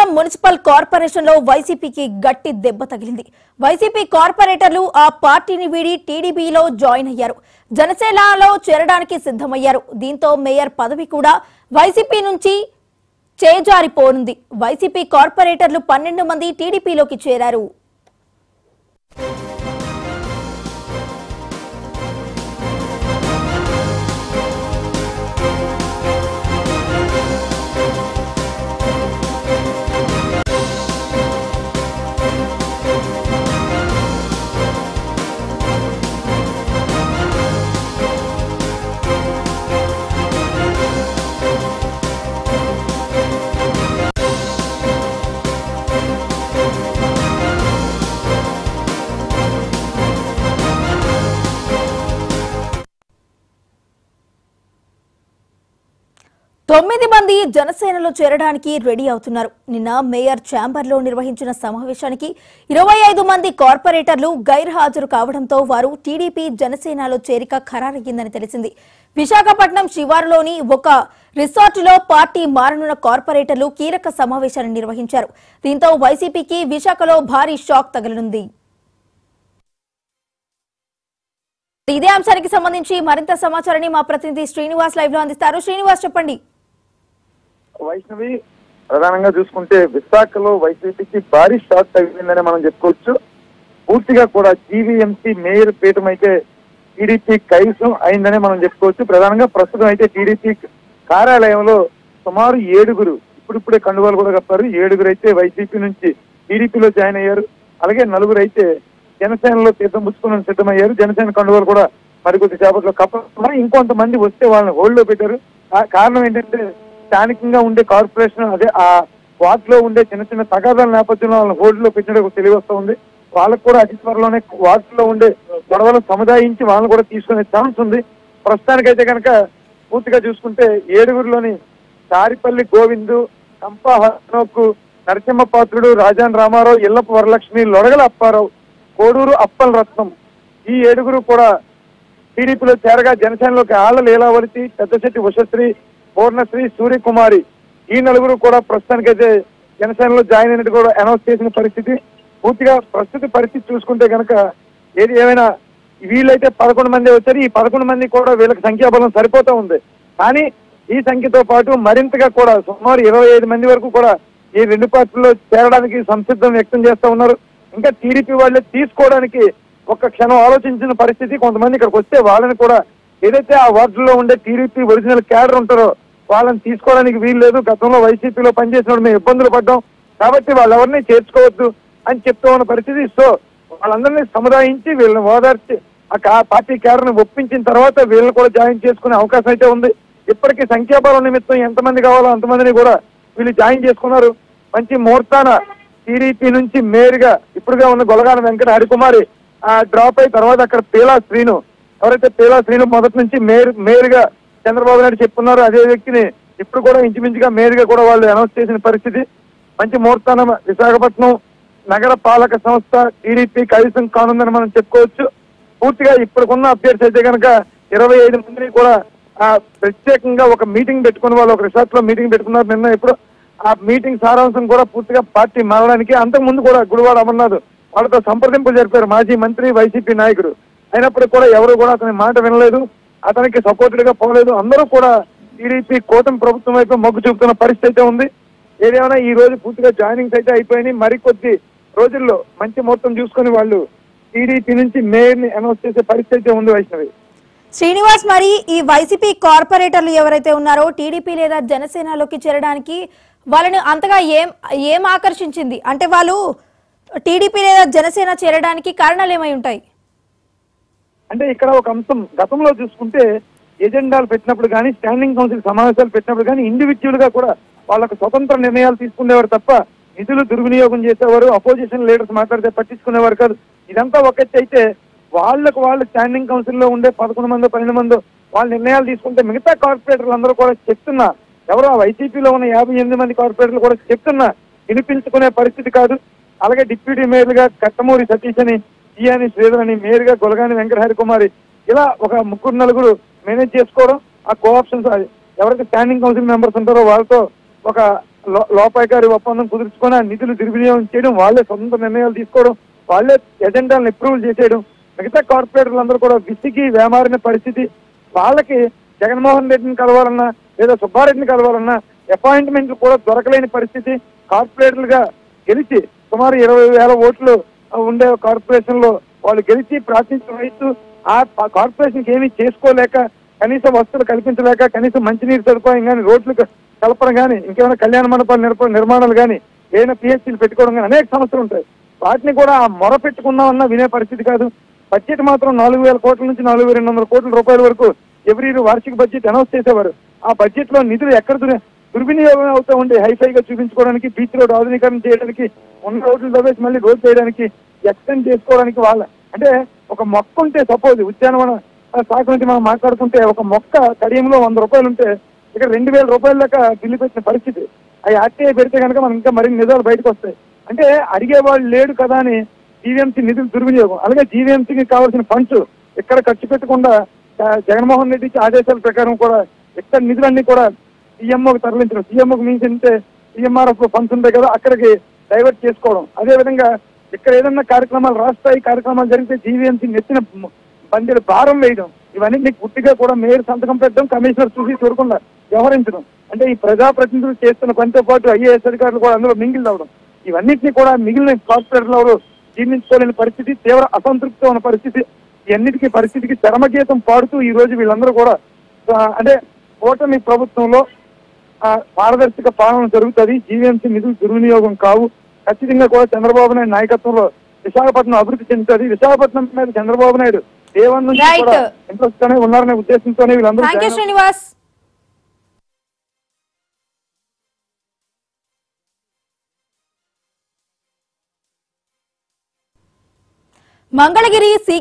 Janasena municipal corporation లో వైసీపీకి గట్టి దెబ్బ తగిలింది వైసీపీ కార్పొరేటర్లు ఆ పార్టీని వీడి టీడీపీలో జాయిన్ అయ్యారు జనసేనలో చేరడానికి సిద్ధమయ్యారు దీంతో మేయర్ పదవి కూడా వైసీపీ నుంచి చేజారిపోనుంది వైసీపీ కార్పొరేటర్లు పన్నెండు మంది టీడీపీలోకి చేరారు తొమ్మిది మంది జనసేనలో చేరడానికి రెడీ అవుతున్నారు నిన్న మేయర్ ఛాంబర్ లో నిర్వహించిన సమావేశానికి ఇరవై ఐదు మంది కార్పొరేటర్లు గైర్హాజరు కావడంతో వారు టీడీపీ జనసేనలో చేరిక ఖరారయ్యిందని తెలిసింది విశాఖపట్నం శివారులోని ఒక రిసార్టులో పార్టీ మారనున్న కార్పొరేటర్లు కీలక సమావేశాన్ని నిర్వహించారు దీంతో వైసీపీకి విశాఖలో భారీ షాక్ తగలనుంది ఇదే అంశానికి సంబంధించి మరింత సమాచారాన్ని మా ప్రతినిధి శ్రీనివాస్ లైవ్ లో అందిస్తారు శ్రీనివాస్ చెప్పండి వైష్ణవి ప్రధానంగా చూసుకుంటే విశాఖలో వైసీపీకి భారీ షాక్ తగిలిందని మనం చెప్పుకోవచ్చు పూర్తిగా కూడా జీవీఎంసీ మేయర్ పీఠం అయితే టీడీపీ కైవసం అయిందని మనం చెప్పుకోవచ్చు ప్రధానంగా ప్రస్తుతం అయితే టీడీపీ కార్యాలయంలో సుమారు ఏడుగురు ఇప్పుడిప్పుడే కండువాలు కూడా కప్పారు ఏడుగురు అయితే వైసీపీ నుంచి టీడీపీలో జాయిన్ అయ్యారు అలాగే నలుగురు అయితే జనసేనలో తీర్థం పుచ్చుకుని సిద్ధమయ్యారు జనసేన కండువాలు కూడా మరికొద్ది చేపట్లో కప్ప ఇంకొంతమంది వస్తే వాళ్ళని హోల్డ్ లో పెట్టారు ఆ కారణం ఏంటంటే స్థానికంగా ఉండే కార్పొరేషన్ అదే ఆ వార్డ్ లో ఉండే చిన్న చిన్న తగాదాల నేపథ్యంలో వాళ్ళని హోల్డ్ లో పెట్టినట్టు తెలివి వస్తూ ఉంది వాళ్ళకు కూడా అతి త్వరలోనే వార్డ్ లో ఉండే గొడవలు సముదాయించి వాళ్ళని కూడా తీసుకునే ఛాన్స్ ఉంది ప్రస్తుతానికైతే కనుక పూర్తిగా చూసుకుంటే ఏడుగురిలోని చారిపల్లి గోవిందు కంపా హనోకు నరసింహపాత్రుడు రాజాన్ రామారావు ఇల్లపు వరలక్ష్మి లొడగల అప్పారావు కోడూరు అప్పల రత్నం ఈ ఏడుగురు కూడా టీడీపీలో చేరగా జనసేనలోకి ఆళ్ల లీలావతి పెద్దశెట్టి ఉషశ్రీ పూర్ణశ్రీ సూర్యకుమారి ఈ నలుగురు కూడా ప్రస్తుతానికైతే జనసేనలో జాయిన్ అయినట్టు కూడా అనౌన్స్ చేసిన పరిస్థితి పూర్తిగా ప్రస్తుత పరిస్థితి చూసుకుంటే కనుక ఏది ఏమైనా వీళ్ళైతే పదకొండు మంది వచ్చారు ఈ పదకొండు మంది కూడా వీళ్ళకి సంఖ్యాబలం సరిపోతా ఉంది కానీ ఈ సంఖ్యతో పాటు మరింతగా కూడా సుమారు ఇరవై ఐదు మంది వరకు కూడా ఈ రెండు పార్టీల్లో చేరడానికి సంసిద్ధం వ్యక్తం చేస్తా ఉన్నారు ఇంకా టీడీపీ వాళ్ళే తీసుకోవడానికి ఒక్క క్షణం ఆలోచించిన పరిస్థితి కొంతమంది ఇక్కడికి వస్తే వాళ్ళని కూడా ఏదైతే ఆ వార్డులో ఉండే టీడీపీ ఒరిజినల్ క్యాడర్ ఉంటారో వాళ్ళని తీసుకోవడానికి వీలు లేదు గతంలో వైసీపీలో పనిచేసిన మేము ఇబ్బందులు పడ్డాం కాబట్టి వాళ్ళెవరిని చేర్చుకోవద్దు అని చెప్తూ ఉన్న పరిస్థితి సో వాళ్ళందరినీ సముదాయించి వీళ్ళని ఓదార్చి ఆ కా- పార్టీ క్యాడర్ని ఒప్పించిన తర్వాత వీళ్ళని కూడా జాయిన్ చేసుకునే అవకాశం అయితే ఉంది ఇప్పటికీ సంఖ్యాబలం నిమిత్తం ఎంతమంది కావాలో అంతమందిని కూడా వీళ్ళు జాయిన్ చేసుకున్నారు మంచి ముహూర్తాన టీడీపీ నుంచి మేరుగా ఇప్పుడుగా ఉన్న గొలగాన వెంకట హరికుమారి ఆ డ్రాప్ అయి తర్వాత అక్కడ పీలా శ్రీను ఎవరైతే పీలా శ్రీను మొదటి నుంచి మేరు మేరుగా చంద్రబాబు నాయుడు చెప్పున్నారు అదే వ్యక్తిని ఇప్పుడు కూడా ఇంచుమించుగా మేరుగా కూడా వాళ్ళు అనౌన్స్ చేసిన పరిస్థితి మంచి ముహూర్తాన విశాఖపట్నం నగర పాలక సంస్థ టీడీపీ కైవసం కానుందని మనం చెప్పుకోవచ్చు పూర్తిగా ఇప్పటికున్న అభ్యర్థి అయితే కనుక ఇరవై ఐదు మందిని కూడా ఆ ప్రత్యేకంగా ఒక మీటింగ్ పెట్టుకుని వాళ్ళు ఒక రిసార్ట్ లో మీటింగ్ పెట్టుకున్నారు నిన్న ఇప్పుడు ఆ మీటింగ్ సారాంశం కూడా పూర్తిగా పార్టీ మారడానికి అంతకు ముందు కూడా గుడివాడ అమర్నాథ్ వాళ్ళతో సంప్రదింపులు జరిపారు మాజీ మంత్రి వైసీపీ నాయకుడు అయినప్పటికీ కూడా ఎవరు కూడా అతని మాట వినలేదు అతనికి సపోర్టెడ్ గా పోలేదు అందరూ కూడా టీడీపీ కూటమి ప్రభుత్వం వైపు మొగ్గు చూపుతున్న పరిస్థితి అయితే ఉంది ఏదేమైనా ఈ రోజు పూర్తిగా జాయినింగ్స్ అయితే అయిపోయినాయి మరికొద్ది రోజుల్లో మంచి మొత్తం చూసుకొని వాళ్ళు టీడీపీ నుంచి మేయర్ ని అనౌన్స్ చేసే పరిస్థితి అయితే ఉంది వైష్ణవి శ్రీనివాస్ మరి ఈ వైసీపీ కార్పొరేటర్లు ఎవరైతే ఉన్నారో టీడీపీ లేదా జనసేనలోకి చేరడానికి వాళ్ళని అంతగా ఏం ఏం ఆకర్షించింది అంటే వాళ్ళు టీడీపీ లేదా జనసేన చేరడానికి కారణాలు ఏమై ఉంటాయి అంటే ఇక్కడ ఒక అంశం గతంలో చూసుకుంటే ఎజెండాలు పెట్టినప్పుడు కానీ స్టాండింగ్ కౌన్సిల్ సమావేశాలు పెట్టినప్పుడు కానీ ఇండివిజువల్ గా కూడా వాళ్ళకు స్వతంత్ర నిర్ణయాలు తీసుకునేవారు తప్ప నిధులు దుర్వినియోగం చేసేవారు అపోజిషన్ లీడర్స్ మాట్లాడితే పట్టించుకునేవారు కాదు ఇదంతా ఒక ఎత్తు అయితే వాళ్ళకు వాళ్ళు స్టాండింగ్ కౌన్సిల్ లో ఉండే పదకొండు మంది పన్నెండు మంది వాళ్ళ నిర్ణయాలు తీసుకుంటే మిగతా కార్పొరేటర్లు అందరూ కూడా చెప్తున్నా ఎవరో ఆ వైసీపీలో ఉన్న యాభై ఎనిమిది మంది కార్పొరేటర్లు కూడా చెప్తున్నా వినిపించుకునే పరిస్థితి కాదు అలాగే డిప్యూటీ మేయర్లుగా కట్టమూరి సతీష్ అని ఈయాని శ్రీధర్ అని మేయర్గా గొలగాని వెంకట హరికుమారి ఇలా ఒక ముగ్గురు నలుగురు మేనేజ్ చేసుకోవడం ఆ కోఆప్షన్స్ ఎవరైతే స్టాండింగ్ కౌన్సిల్ మెంబర్స్ ఉంటారో వాళ్ళతో ఒక లో- లోపాయకారి ఒప్పందం కుదుర్చుకొని ఆ నిధులు దుర్వినియోగం చేయడం వాళ్ళే సొంత నిర్ణయాలు తీసుకోవడం వాళ్ళే ఎజెండాలను అప్రూవల్ చేసేయడం మిగతా కార్పొరేటర్లు అందరూ కూడా విసిగి వేమారిన పరిస్థితి వాళ్ళకి జగన్మోహన్ రెడ్డిని కలవాలన్నా లేదా సుబ్బారెడ్డిని కలవాలన్నా అపాయింట్మెంట్లు కూడా దొరకలేని పరిస్థితి కార్పొరేటర్లుగా గెలిచి సుమారు ఇరవై వేల ఓట్లు ఉండే కార్పొరేషన్ లో వాళ్ళు గెలిచి ప్రాతినిధ్యం వహిస్తూ ఆ కార్పొరేషన్ ఏమీ చేసుకోలేక కనీస వస్తువులు కల్పించలేక కనీసం మంచినీరు సదుపాయం కానీ రోడ్లు క- కలపడం కానీ ఇంకేమైనా కళ్యాణ మండపాలు నిర్ప నిర్మాణాలు కానీ ఏదైనా పిహెచ్సీలు పెట్టుకోవడం కానీ అనేక సమస్యలు ఉంటాయి వాటిని కూడా ఆ మొర పెట్టుకుందామన్నా వినే పరిస్థితి కాదు బడ్జెట్ మాత్రం నాలుగు వేల కోట్ల నుంచి నాలుగు వేల రెండు వందల కోట్ల రూపాయల వరకు ఎవ్రీ ఇయర్ వార్షిక బడ్జెట్ అనౌన్స్ చేసేవారు ఆ బడ్జెట్ లో నిధులు ఎక్కడ దుర్- దుర్వినియోగం అవుతూ ఉండే హైఫైగా చూపించుకోవడానికి బీచ్ రోడ్ ఆధునీకరణ చేయడానికి ఉన్న రోడ్లు తవ్వేసి మళ్ళీ రోడ్ చేయడానికి ఎక్స్టెండ్ చేసుకోవడానికి వాళ్ళ అంటే ఒక మొక్క ఉంటే సపోజ్ ఉద్యానవన ఆ, శాఖ నుంచి మనం మాట్లాడుకుంటే ఒక మొక్క కడియంలో వంద రూపాయలు ఉంటే ఇక్కడ రెండు వేల రూపాయల దాకా బిల్లు పెట్టిన పరిస్థితి అవి ఆర్టీఐ పెడితే కనుక మనం ఇంకా మరిన్ని నిజాలు బయటకు వస్తాయి అంటే అడిగేవాళ్ళు లేడు కదా అని జీవీఎంసీ నిధులు దుర్వినియోగం అలాగే జీవీఎంసీకి కావాల్సిన ఫండ్స్ ఎక్కడ ఖర్చు పెట్టకుండా ఆ, జగన్మోహన్ రెడ్డి ఇచ్చే ఆదేశాల ప్రకారం కూడా ఇక్కడ నిధులన్నీ కూడా సీఎంఓకి తరలించడం సీఎంఓకి మీన్స్ అంటే సీఎంఆర్ఎఫ్ ఫండ్స్ ఉంటాయి కదా అక్కడికి డైవర్ట్ చేసుకోవడం అదే విధంగా ఇక్కడ ఏదన్నా కార్యక్రమాలు రాష్ట్రాయి కార్యక్రమాలు జరిగితే జీవీఎంసీ నెత్తిన బందెలు భారం వేయడం ఇవన్నీ మీకు గుట్టిగా కూడా మేయర్ సంతకం పెట్టడం కమిషనర్ చూసి చూడకుండా వ్యవహరించడం అంటే ఈ ప్రజాప్రతినిధులు చేస్తున్న పనితో పాటు ఐఏఎస్ అధికారులు కూడా అందులో మింగిల్ అవడం ఇవన్నింటినీ కూడా మిగిలిన కార్పొరేటర్లు ఎవరు జీర్ణించుకోలేని పరిస్థితి తీవ్ర అసంతృప్తితో ఉన్న పరిస్థితి ఇవన్నిటికీ పరిస్థితికి చరమగీతం పాడుతూ ఈ రోజు వీళ్ళందరూ కూడా ఆ, అంటే కూటమి ప్రభుత్వంలో ఆ, పారదర్శక పాలన జరుగుతుంది జీవీఎంసీ నిధులు దుర్వినియోగం కావు ఖచ్చితంగా కూడా చంద్రబాబు నాయుడు నాయకత్వంలో విశాఖపట్నం అభివృద్ధి చెందుతుంది విశాఖపట్నం మీద చంద్రబాబు నాయుడు దేవన్ నుంచి Right. కూడా ఇంట్రెస్ట్ గానే ఉన్నారనే ఉద్దేశంతోనే వీళ్ళందరూ thank you join Srinivas Mangalagiri C